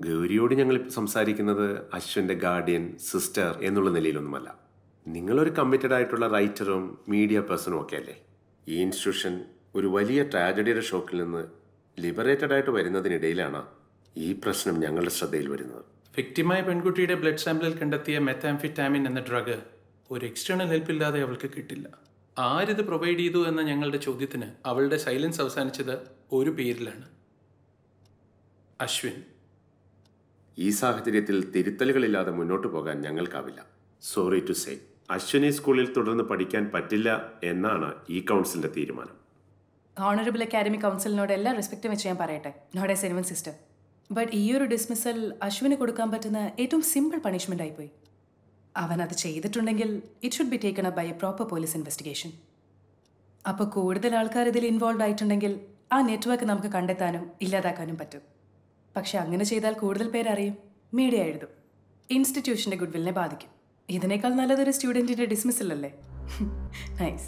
ഗൗരിയോട് ഞങ്ങൾ സംസാരിക്കുന്നത് അശ്വന്റെ guardian sister എന്നുള്ള നിലയിലൊന്നുമല്ല നിങ്ങളൊരു കമ്മിറ്റഡ് ആയിട്ടുള്ള റൈറ്ററും മീഡിയ പേഴ്സണും ഒക്കെ അല്ലേ ഈ ഇൻസ്റ്റിറ്റ്യൂഷൻ ഒരു വലിയ ട്രാജഡിയുടെ ഷോക്കിൽ നിന്ന് ലിബറേറ്റഡ് ആയിട്ട് വരുന്നതിനിടയിലാണ് ഈ പ്രശ്നം ഞങ്ങളുടെ ശ്രദ്ധയിൽ വരുന്നത് വ്യക്തിമായ പെൺകുട്ടിയുടെ ബ്ലഡ് സാമ്പിളിൽ കണ്ടെത്തിയ മെത്താംഫിറ്റാമിൻ എന്ന ഡ്രഗ് ഒരു എക്സ്റ്റേണൽ ഹെൽപ്പ് ഇല്ലാതെ അവൾക്ക് കിട്ടില്ല ആരിത് പ്രൊവൈഡ് ചെയ്തു എന്ന ഞങ്ങളുടെ ചോദ്യത്തിന് അവളുടെ സൈലൻസ് അവസാനിച്ചത് ഒരു പേരിലാണ് അശ്വിൻ ഈ സാഹചര്യത്തിൽ തിരുത്തലുകളില്ലാതെ മുന്നോട്ട് പോകാൻ ഞങ്ങൾക്കാവില്ല സോറി ടു സേ അശ്വിനി സ്കൂളിൽ തുടർന്ന് പഠിക്കാൻ പറ്റില്ല എന്നാണ് ഈ കൗൺസിലിന്റെ തീരുമാനം ഓണറബിൾ അക്കാദമി കൗൺസിലിനോട് എല്ലാ റെസ്പെക്റ്റും വെച്ച് ഞാൻ പറയട്ടെ not a seven sister but ഈ ഒരു ഡിസ്മിസൽ അശ്വിന് കൊടുക്കാൻ പറ്റുന്ന ഏറ്റവും സിമ്പിൾ പണിഷ്മെൻ്റ് ആയിപ്പോയി അവൻ അത് ചെയ്തിട്ടുണ്ടെങ്കിൽ it should be taken up by a proper police investigation അപ്പോൾ കൂടുതൽ ആൾക്കാർ ഇതിൽ ഇൻവോൾവ് ആയിട്ടുണ്ടെങ്കിൽ ആ നെറ്റ്വർക്ക് നമുക്ക് കണ്ടെത്താനും ഇല്ലാതാക്കാനും പറ്റും പക്ഷെ അങ്ങനെ ചെയ്താൽ കൂടുതൽ പേരറിയും മീഡിയ എഴുതും ഇൻസ്റ്റിറ്റ്യൂഷൻ്റെ ഗുഡ്വില്ലിനെ ബാധിക്കും ഇതിനേക്കാൾ നല്ലതൊരു സ്റ്റുഡൻറ്റിൻ്റെ ഡിസ്മിസൽ അല്ലേ നൈസ്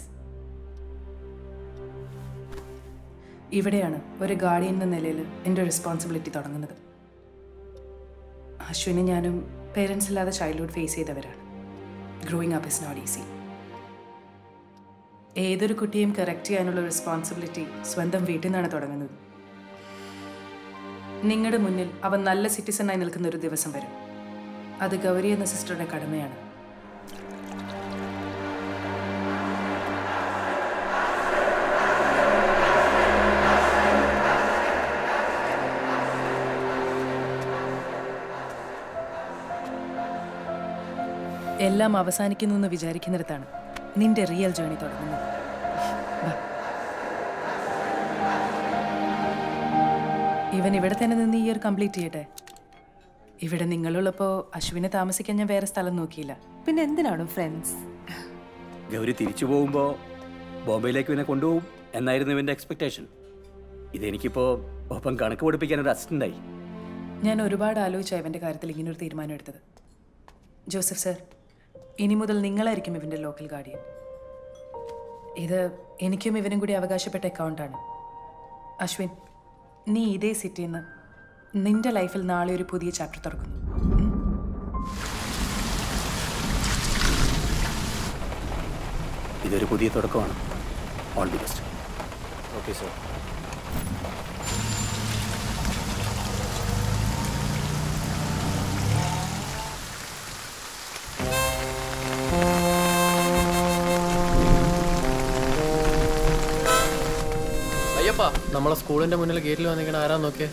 ഇവിടെയാണ് ഒരു ഗാർഡിയൻ എന്ന നിലയിൽ എൻ്റെ റെസ്പോൺസിബിലിറ്റി തുടങ്ങുന്നത് അശ്വിനി ഞാനും പേരൻസ് ഇല്ലാതെ ചൈൽഡ്ഹുഡ് ഫേസ് ചെയ്തവരാണ് growing up is not easy ഏതൊരു കുട്ടിയും കറക്റ്റ് ചെയ്യാനുള്ള റെസ്പോൺസിബിലിറ്റി സ്വന്തം വീട്ടിൽ നിന്നാണ് തുടങ്ങുന്നത് നിങ്ങളുടെ മുന്നിൽ അവൻ നല്ല സിറ്റിസണായി നിൽക്കുന്ന ഒരു ദിവസം വരും അത് ഗൗരി എന്ന സിസ്റ്ററുടെ കടമയാണ് എല്ലാം അവസാനിക്കുന്നു എന്ന് വിചാരിക്കുന്നിടത്താണ് നിന്റെ റിയൽ ജേണി തുടങ്ങുന്നത് വാ. ഇവൻ ഇവിടെ തന്നെ നിന്ന് ഈ ഇയർ കംപ്ലീറ്റ് ചെയ്യട്ടെ ഇവിടെ നിങ്ങളുള്ളപ്പോൾ അശ്വിനെ താമസിക്കാൻ ഞാൻ വേറെ സ്ഥലം നോക്കിയില്ല പിന്നെ എന്തിനാണ് ഫ്രണ്ട്സ് ഗൗരി തിരിച്ചു പോകുമ്പോൾ ബോംബെയിലേക്ക് ഇവനെ കൊണ്ടുപോകും എന്നായിരുന്നു ഇവൻ്റെ എക്സ്പെക്ടേഷൻ ഇതെനിക്കിപ്പോൾ ഒപ്പം കണക്ക് പഠിപ്പിക്കാൻ ഒരു അസിസ്റ്റൻ്റായി ഞാൻ ഒരുപാട് ആലോചിച്ച ഇവൻ്റെ കാര്യത്തിൽ ഇങ്ങനൊരു തീരുമാനം എടുത്തത് ജോസഫ് സർ ഇനി മുതൽ നിങ്ങളായിരിക്കും ഇവൻ്റെ ലോക്കൽ ഗാർഡിയൻ ഇത് എനിക്കും ഇവനും കൂടി അവകാശപ്പെട്ട അക്കൗണ്ടാണ് അശ്വിൻ നീ ഇതേ സിറ്റിയിൽ നിന്ന് നിന്റെ ലൈഫിൽ നാളെ ഒരു പുതിയ ചാപ്റ്റർ തുറക്കുന്നു ഇതൊരു പുതിയ തുടക്കമാണ് all the best okay sir അയ്യപ്പാ നമ്മളെ സ്കൂളിന്റെ മുന്നിൽ ഗേറ്റിൽ വന്നിരിക്കണ ആരാ നോക്കിയേ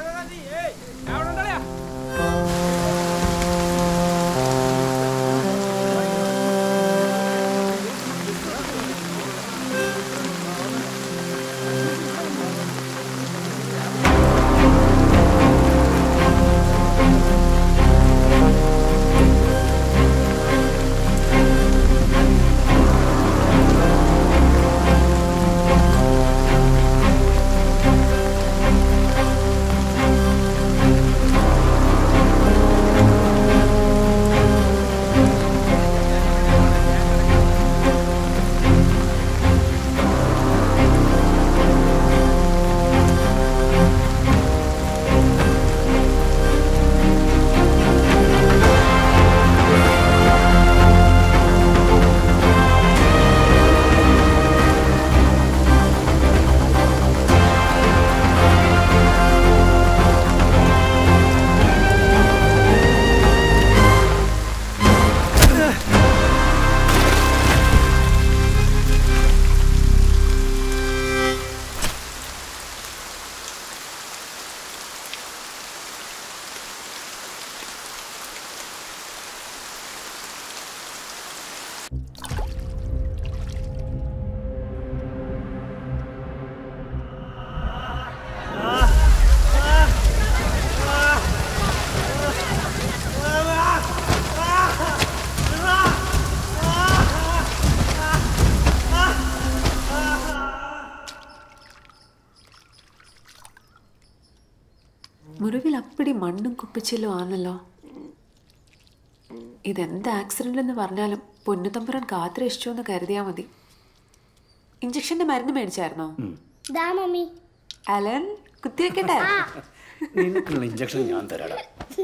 മുറിവിൽ അപ്പടി മണ്ണും കുപ്പിച്ചില്ലും ആണല്ലോ ഇതെന്ത് ആക്സിഡന്റ് എന്ന് പറഞ്ഞാലും പൊന്നുതമ്പുരാൻ കാത്തിരക്ഷിച്ചു എന്ന് കരുതിയാൽ മതി ഇഞ്ചക്ഷന്റെ മരുന്ന് മേടിച്ചായിരുന്നോ ദാ മമ്മി അലൻ കുത്തിവെക്കട്ടെ നിനക്കുള്ള ഇഞ്ചക്ഷൻ ഞാൻ തരാടാ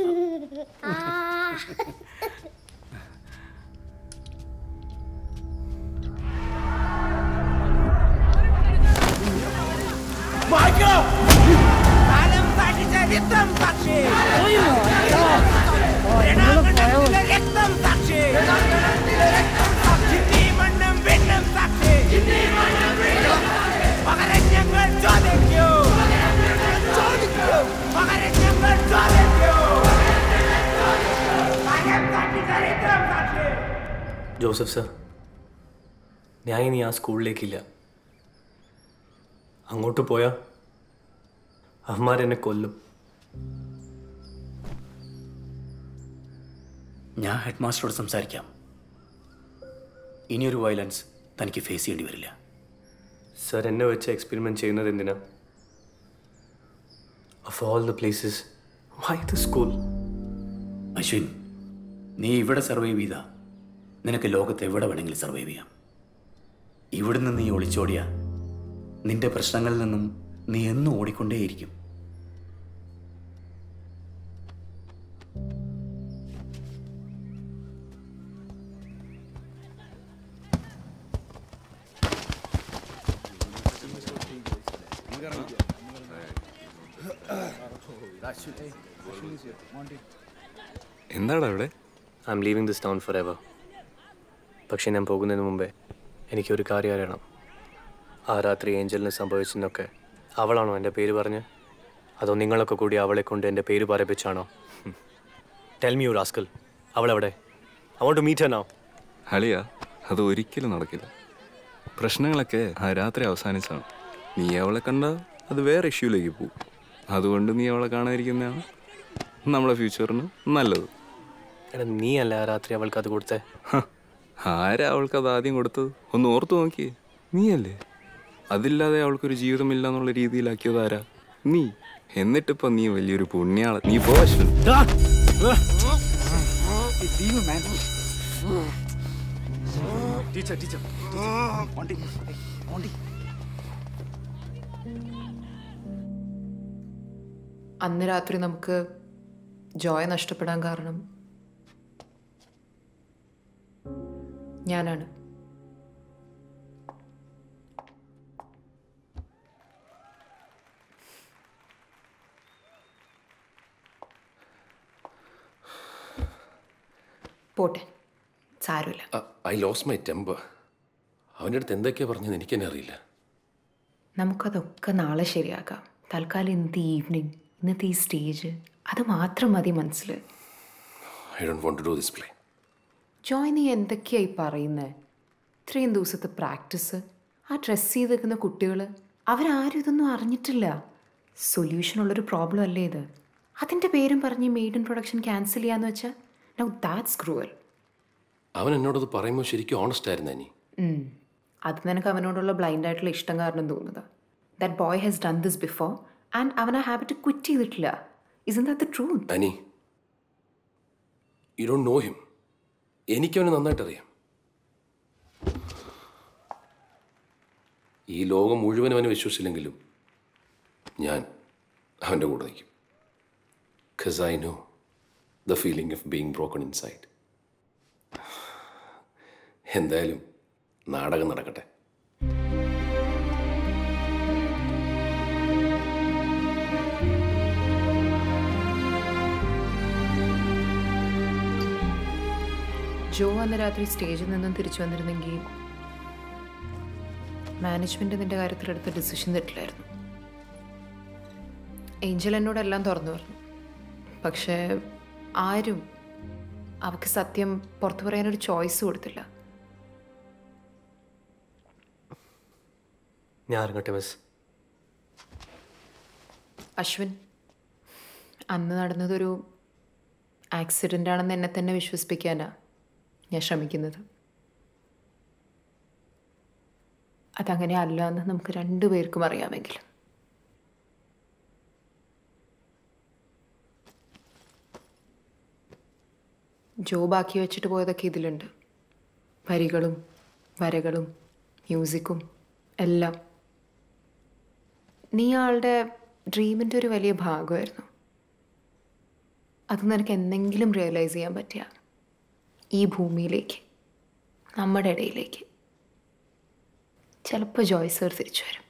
ജോസഫ് സർ ഞാൻ ഇനി ആ സ്കൂളിലേക്കില്ല അങ്ങോട്ട് പോയാ അവന്മാരെന്നെ കൊല്ലും ഞാൻ ഹെഡ് മാസ്റ്ററോട് സംസാരിക്കാം ഇനിയൊരു വയലൻസ് തനിക്ക് ഫേസ് ചെയ്യേണ്ടി വരില്ല സർ എന്നെ വെച്ച് എക്സ്പെരിമെൻറ്റ് ചെയ്യുന്നത് എന്തിനാ of all the places why the school Ashwin നീ ഇവിടെ സർവൈവ് ചെയ്താ നിനക്ക് ലോകത്ത് എവിടെ വേണമെങ്കിലും സർവൈവ് ചെയ്യാം ഇവിടുന്ന് നീ ഒളിച്ചോടിയ നിന്റെ പ്രശ്നങ്ങളിൽ നിന്നും നീ എന്നും ഓടിക്കൊണ്ടേയിരിക്കും എന്താടാ ഇവിടെ I'm leaving this town forever പക്ഷേ ഞാൻ പോകുന്നതിന് മുമ്പേ എനിക്കൊരു കാര്യം അറിയണം ആ രാത്രി ഏഞ്ചലിന് സംഭവിച്ചെന്നൊക്കെ അവളാണോ എൻ്റെ പേര് പറഞ്ഞ് അതോ നിങ്ങളൊക്കെ കൂടി അവളെ കൊണ്ട് എൻ്റെ പേര് പറയിപ്പിച്ചാണോ ടെൽ മി യു റാസ്കൽ അവളെവിടെ I want to meet her now ഹളിയ അത് ഒരിക്കലും നടക്കില്ല പ്രശ്നങ്ങളൊക്കെ ആ രാത്രി അവസാനിച്ചാണ് നീ അവളെ കണ്ട അത് വേറെ ഇഷ്യൂലേക്ക് പോകും അതുകൊണ്ട് നീ അവളെ കാണാതിരിക്കുന്നതാണ് നമ്മളെ ഫ്യൂച്ചറിന് നല്ലത് എടാ നീ അല്ല ആ രാത്രി അവൾക്ക് അത് കൊടുത്തേ ഹ, ആരാ അവൾക്ക് അത് ആദ്യം കൊടുത്തത് ഒന്ന് ഓർത്തു നോക്കിയേ നീയല്ലേ അതില്ലാതെ അവൾക്കൊരു ജീവിതമില്ല എന്നുള്ള രീതിയിലാക്കിയത് ആരാ നീ എന്നിട്ടിപ്പോ നീ വലിയൊരു പുണ്യാള നീ പോ അശ്വിൻ അന്ന് രാത്രി നമുക്ക് ജോയ നഷ്ടപ്പെടാൻ കാരണം ഞാനാണ് പോട്ടെ സാരമില്ല ഐ ലോസ് മൈ ടെമ്പർ അവൻ്റെ അടുത്ത് എന്തൊക്കെയാ പറഞ്ഞത് എനിക്ക് തന്നെ അറിയില്ല നമുക്കതൊക്കെ നാളെ ശരിയാക്കാം തൽക്കാലം ഇന്നത്തെ ഈവനിങ് ഇന്നത്തെ ഈ സ്റ്റേജ് അത് മാത്രം മതി മനസ്സിൽ I don't want to do this play Joy നീ എന്തൊക്കെയായി പറയുന്നത് ഇത്രയും ദിവസത്തെ പ്രാക്ടീസ് ആ ഡ്രസ്സ് ചെയ്ത് നിൽക്കുന്ന കുട്ടികൾ അവരാരും ഇതൊന്നും അറിഞ്ഞിട്ടില്ല സൊല്യൂഷൻ ഉള്ളൊരു പ്രോബ്ലം അല്ലേ ഇത് അതിൻ്റെ പേരും പറഞ്ഞ് മെയ്ഡ് ഇൻ പ്രൊഡക്ഷൻ ക്യാൻസൽ ചെയ്യാന്ന് വെച്ചാൽ നൗ ദാറ്റ്സ് ക്രൂവൽ അവൻ എന്നോടത് പറയുമ്പോൾ ശരിക്കും ഓണസ്റ്റ് ആയിരുന്നു അനി അത് നിനക്ക് അവനോടുള്ള ബ്ലൈൻഡ് ആയിട്ടുള്ള ഇഷ്ടം കാരണം തോന്നുന്നത് that boy has done this before and അവൻ ആ ഹാബിറ്റ് ക്വിറ്റ് ചെയ്തിട്ടില്ല is that the truth Annie you don't know him എനിക്കവനെ നന്നായിട്ട് അറിയാം ഈ ലോകം മുഴുവൻ അവനെ വിശ്വസിച്ചില്ലെങ്കിലും ഞാൻ അവൻ്റെ കൂടെ നിൽക്കും cause I know the feeling of being broken inside എന്തായാലും നാടകം നടക്കട്ടെ ജോ അന്ന് രാത്രി സ്റ്റേജിൽ നിന്നും തിരിച്ചു വന്നിരുന്നെങ്കിൽ മാനേജ്മെന്റ് നിന്റെ കാര്യത്തിലെടുത്ത ഡിസിഷൻ തെറ്റില്ലായിരുന്നു ഏഞ്ചൽ എന്നോടെല്ലാം തുറന്നു പറഞ്ഞു പക്ഷേ ആരും അവൾക്ക് സത്യം പുറത്തു പറയാനൊരു ചോയ്സ് കൊടുത്തില്ല ഞാൻ ഇറങ്ങട്ടെ മിസ് അശ്വിൻ അന്ന് നടന്നതൊരു ആക്സിഡൻ്റ് ആണെന്ന് എന്നെ തന്നെ വിശ്വസിപ്പിക്കാനാ ഞാൻ ശ്രമിക്കുന്നത് അതങ്ങനെ അല്ല എന്ന് നമുക്ക് രണ്ടുപേർക്കും അറിയാമെങ്കിലും ജോ ബാക്കി വെച്ചിട്ട് പോയതൊക്കെ ഇതിലുണ്ട് വരികളും വരകളും മ്യൂസിക്കും എല്ലാം നീ ആളുടെ ഡ്രീമിൻ്റെ ഒരു വലിയ ഭാഗമായിരുന്നു അത് നിനക്ക് എന്തെങ്കിലും റിയലൈസ് ചെയ്യാൻ പറ്റിയ ഈ ഭൂമിയിലേക്ക് നമ്മുടെ ഇടയിലേക്ക് ചിലപ്പോൾ ജോയ് സർ തിരിച്ചു വരും